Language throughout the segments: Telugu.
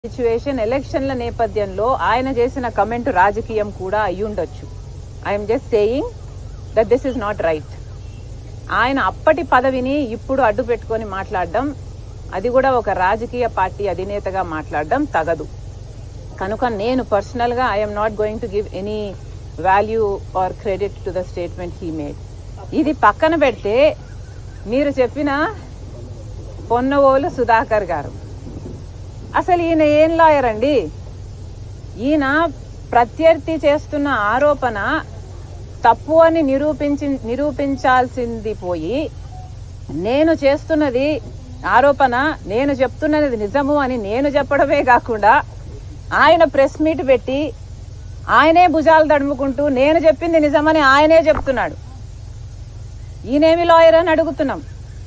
సిచ్యువేషన్ ఎలక్షన్ల నేపథ్యంలో ఆయన చేసిన కమెంట్ రాజకీయం కూడా అయి ఉండొచ్చు I'm just saying that this is not right ఆయన అప్పటి పదవిని ఇప్పుడు అడ్డు పెట్టుకొని మాట్లాడడం అది కూడా ఒక రాజకీయ పార్టీ అధినేతగా మాట్లాడడం తగదు కనుక నేను పర్సనల్ గా I'm not going to give any value or credit to the statement he made ఇది పక్కన పెడితే మీరు చెప్పిన పొన్నవోలు సుధాకర్ గారు అసలు ఈయన ఏం లాయర్ అండి ఈయన ప్రత్యర్థి చేస్తున్న ఆరోపణ తప్పు అని నిరూపించి నిరూపించాల్సింది పోయి నేను చేస్తున్నది ఆరోపణ నేను చెప్తున్నది నిజము అని నేను చెప్పడమే కాకుండా ఆయన ప్రెస్ మీట్ పెట్టి ఆయనే భుజాలు తడుముకుంటూ నేను చెప్పింది నిజమని ఆయనే చెప్తున్నాడు ఈయనేమి లాయర్ అని అడుగుతున్నాం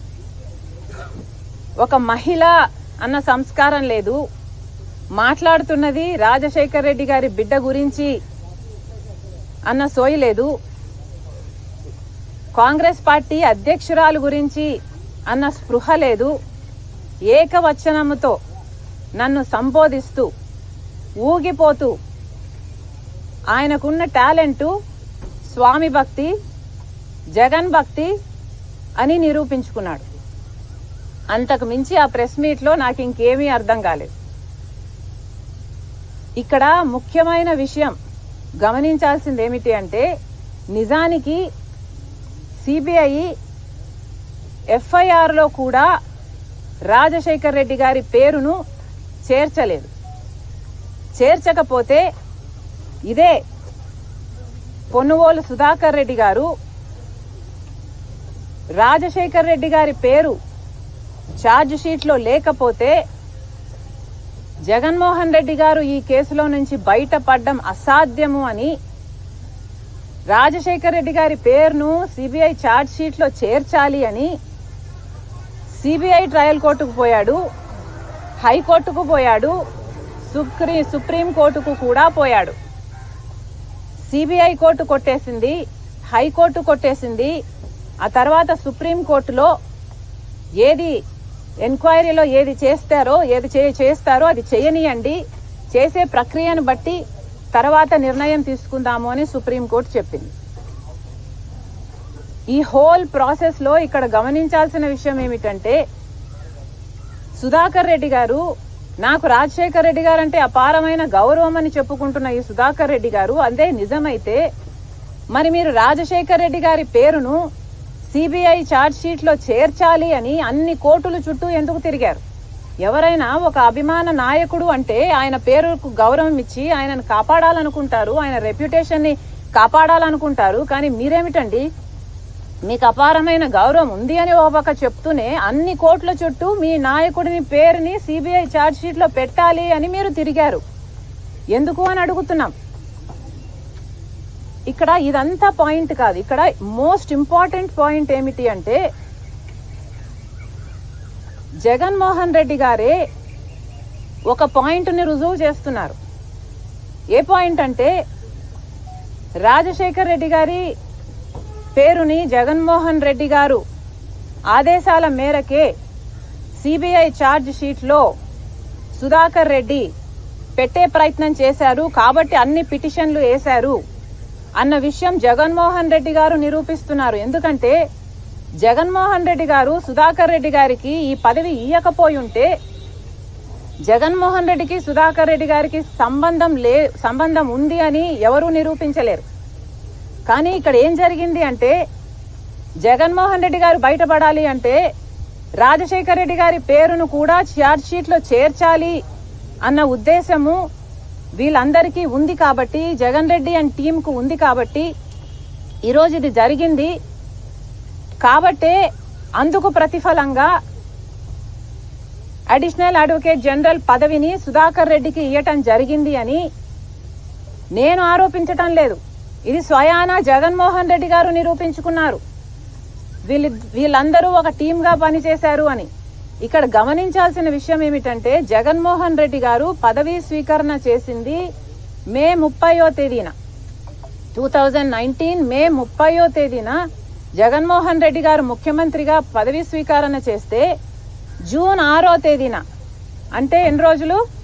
ఒక మహిళ అన్న సంస్కారం లేదు మాట్లాడుతున్నది రాజశేఖర్ రెడ్డి గారి బిడ్డ గురించి అన్న సోయి లేదు కాంగ్రెస్ పార్టీ అధ్యక్షురాలు గురించి అన్న స్పృహ లేదు ఏకవచనముతో నన్ను సంబోధిస్తూ ఊగిపోతూ ఆయనకున్న టాలెంటు స్వామి భక్తి జగన్ భక్తి అని నిరూపించుకున్నాడు అంతకు మించి ఆ ప్రెస్ మీట్ లో నాకు ఇంకేమీ అర్థం కాలేదు ఇక్కడ ముఖ్యమైన విషయం గమనించాల్సింది ఏమిటి అంటే నిజానికి సిబిఐ ఎఫ్ఐఆర్ లో కూడా రాజశేఖర్ రెడ్డి గారి పేరును చేర్చలేదు చేర్చకపోతే ఇదే పొన్నువోలు సుధాకర్ రెడ్డి గారు రాజశేఖర్ రెడ్డి గారి పేరు ఛార్జ్ షీట్ లో లేకపోతే జగన్మోహన్ రెడ్డి గారు ఈ కేసులో నుంచి బయటపడడం అసాధ్యము అని రాజశేఖర్ రెడ్డి గారి పేరును సిబిఐ ఛార్జ్ షీట్ లో చేర్చాలి అని సిబిఐ ట్రయల్ కోర్టుకు పోయాడు హైకోర్టుకు పోయాడు సుప్రీం సుప్రీం కోర్టుకు కూడా పోయాడు సిబిఐ కోర్టు కొట్టేసింది హైకోర్టు కొట్టేసింది ఆ తర్వాత సుప్రీం కోర్టులో ఏది ఎంక్వైరీలో ఏది చేస్తారో ఏది చే- చేస్తారో అది చేయనియండి చేసే ప్రక్రియను బట్టి తర్వాత నిర్ణయం తీసుకుందాము అని సుప్రీంకోర్టు చెప్పింది ఈ హోల్ ప్రాసెస్ లో ఇక్కడ గమనించాల్సిన విషయం ఏమిటంటే సుధాకర్ రెడ్డి గారు నాకు రాజశేఖర్ రెడ్డి గారు అంటే అపారమైన గౌరవం అని చెప్పుకుంటున్న ఈ సుధాకర్ రెడ్డి గారు అదే నిజమైతే మరి మీరు రాజశేఖర్ రెడ్డి గారి పేరును సిబిఐ ఛార్జ్ షీట్ లో చేర్చాలి అని అన్ని కోర్టుల చుట్టూ ఎందుకు తిరిగారు ఎవరైనా ఒక అభిమాన నాయకుడు అంటే ఆయన పేరుకు గౌరవం ఇచ్చి ఆయనను కాపాడాలనుకుంటారు ఆయన రెప్యుటేషన్ ని కాపాడాలనుకుంటారు కానీ మీరేమిటండి మీకు అపారమైన గౌరవం ఉంది అని ఓ పక్క చెప్తూనే అన్ని కోట్ల చుట్టూ మీ నాయకుడిని పేరుని సిబిఐ ఛార్జ్ షీట్ లో పెట్టాలి అని మీరు తిరిగారు ఎందుకు అని అడుగుతున్నాం ఇక్కడ ఇదంతా పాయింట్ కాదు ఇక్కడ మోస్ట్ ఇంపార్టెంట్ పాయింట్ ఏమిటి అంటే జగన్మోహన్ రెడ్డి గారే ఒక పాయింట్ ని రుజువు చేస్తున్నారు ఏ పాయింట్ అంటే రాజశేఖర్ రెడ్డి గారి పేరుని జగన్మోహన్ రెడ్డి గారు ఆదేశాల మేరకే సిబిఐ ఛార్జ్ షీట్ లో సుధాకర్ రెడ్డి పెట్టే ప్రయత్నం చేశారు కాబట్టి అన్ని పిటిషన్లు వేశారు అన్న విషయం జగన్మోహన్ రెడ్డి గారు నిరూపిస్తున్నారు ఎందుకంటే జగన్మోహన్ రెడ్డి గారు సుధాకర్ రెడ్డి గారికి ఈ పదవి ఇయ్యకపోయి ఉంటే జగన్మోహన్ రెడ్డికి సుధాకర్ రెడ్డి గారికి సంబంధం లే సంబంధం ఉంది అని ఎవరూ నిరూపించలేరు కానీ ఇక్కడ ఏం జరిగింది అంటే జగన్మోహన్ రెడ్డి గారు బయటపడాలి అంటే రాజశేఖర్ రెడ్డి గారి పేరును కూడా ఛార్జ్ షీట్ లో చేర్చాలి అన్న ఉద్దేశము వీళ్ళందరికీ ఉంది కాబట్టి జగన్ రెడ్డి అండ్ టీం కు ఉంది కాబట్టి ఈరోజు ఇది జరిగింది కాబట్టే అందుకు ప్రతిఫలంగా అడిషనల్ అడ్వకేట్ జనరల్ పదవిని సుధాకర్ రెడ్డికి ఇవ్వటం జరిగింది అని నేను ఆరోపించటం లేదు ఇది స్వయాన జగన్మోహన్ రెడ్డి గారు నిరూపించుకున్నారు వీళ్ళ వీళ్ళందరూ ఒక టీమ్ గా పనిచేశారు అని ఇక్కడ గమనించాల్సిన విషయం ఏమిటంటే జగన్మోహన్ రెడ్డి గారు పదవీ స్వీకరణ చేసింది మే ముప్పయో తేదీన టూ థౌజండ్ నైన్టీన్ మే ముప్పయో తేదీన జగన్మోహన్ రెడ్డి గారు ముఖ్యమంత్రిగా పదవీ స్వీకరణ చేస్తే జూన్ ఆరో తేదీన అంటే ఎన్ని రోజులు